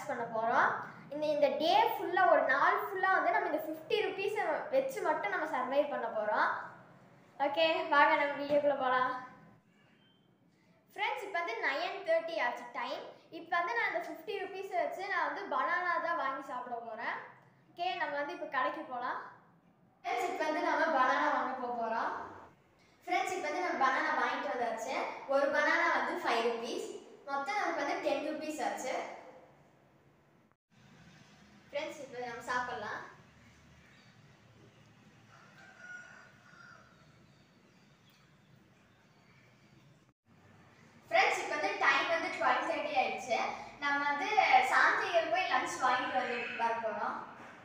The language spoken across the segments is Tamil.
அன்பாக்ஸ் பண்ண போகிறோம் இந்த இந்த டே ஃபுல்லாக ஒரு நாள் ஃபுல்லாக வந்து நம்ம இந்த ஃபிஃப்டி ருபீஸை வச்சு மட்டும் நம்ம சர்வைவ் பண்ண போகிறோம் ஓகே வாங்க நம்ம வீடியோக்குள்ளே போகலாம் ஃப்ரெண்ட்ஸ் இப்போ வந்து நைன் தேர்ட்டி ஆச்சு டைம் இப்போ வந்து நான் அந்த ஃபிஃப்டி ருபீஸை வச்சு நான் வந்து பனானா தான் வாங்கி சாப்பிட போகிறேன் ஓகே நம்ம வந்து இப்போ கடைக்கு போகலாம் ஃப்ரெண்ட்ஸ் இப்போ வந்து நம்ம பனானா வாங்க போக போகிறோம் ஃப்ரெண்ட்ஸ் இப்போ வந்து நம்ம பனானா வாங்கிட்டு வந்தாச்சு ஒரு பனானா வந்து ஃபைவ் ருபீஸ் மொத்தம் நமக்கு வந்து டென் ருபீஸ் ஆச்சு ஃப்ரெண்ட்ஸ் இப்போ நம்ம சாப்பிட்லாம் ஃப்ரெண்ட்ஸ் இப்போ வந்து டைம் வந்து டுவெல் தேர்ட்டி ஆயிடுச்சு நம்ம வந்து சாந்திகள் போய் லஞ்ச் வாங்கிட்டு வந்து வர போகிறோம்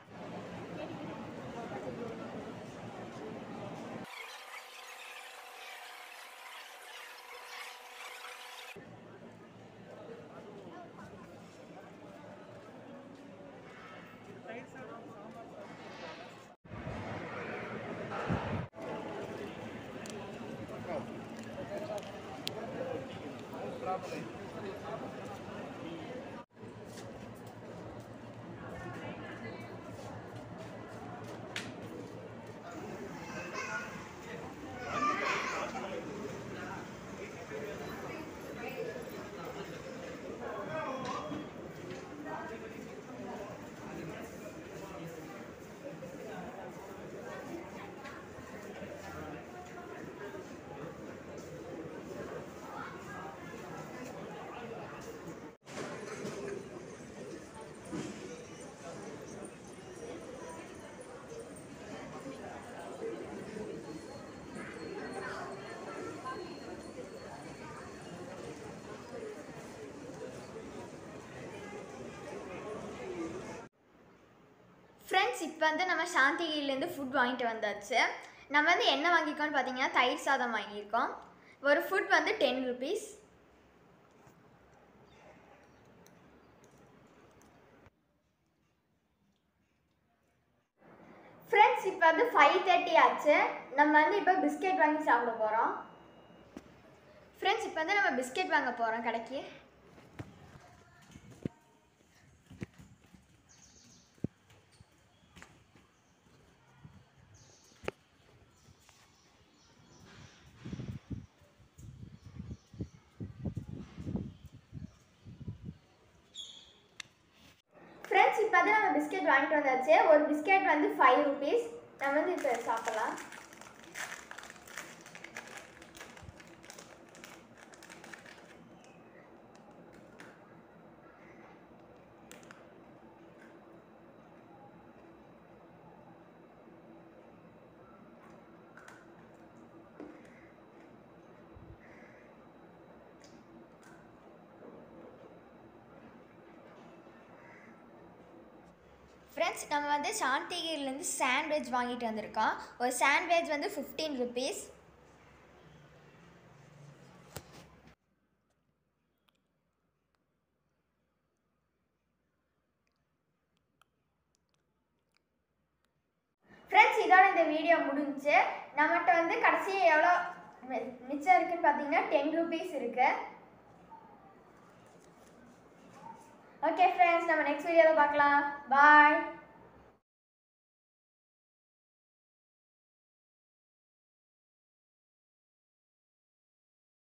ஃப்ரெண்ட்ஸ் இப்போ வந்து நம்ம சாந்திகிரிலேருந்து ஃபுட் வாங்கிட்டு வந்தாச்சு நம்ம வந்து என்ன வாங்கியிருக்கோம்னு பார்த்தீங்கன்னா தயிர் சாதம் வாங்கியிருக்கோம் ஒரு ஃபுட் வந்து டென் ருபீஸ் ஃப்ரெண்ட்ஸ் இப்போ வந்து ஃபைவ் தேர்ட்டி ஆச்சு நம்ம வந்து இப்போ பிஸ்கெட் வாங்கி சாப்பிட போகிறோம் ஃப்ரெண்ட்ஸ் இப்போ வந்து நம்ம பிஸ்கெட் வாங்க போகிறோம் கடைக்கு ஃப்ரெண்ட்ஸ் இப்போ வந்து நம்ம பிஸ்கெட் வாங்கிட்டு வந்தாச்சு ஒரு பிஸ்கெட் வந்து ஃபைவ் ருபீஸ் நம்ம வந்து இப்போ சாப்பிடலாம் ஃப்ரெண்ட்ஸ் நம்ம வந்து சாந்திகிரிலேருந்து சாண்ட்விச் வாங்கிட்டு வந்திருக்கோம் ஒரு சாண்ட்விச் வந்து ஃபிஃப்டீன் ருபீஸ் ஃப்ரெண்ட்ஸ் இதோட இந்த வீடியோ முடிஞ்சுச்சு நம்மகிட்ட வந்து கடைசி எவ்வளோ மி- மிச்சம் இருக்குன்னு பார்த்தீங்கன்னா டென் ருபீஸ் இருக்கு ஓகே ஃப்ரெண்ட்ஸ் நம்ம நெக்ஸ்ட் வீடியோவில் பார்க்கலாம் பாய்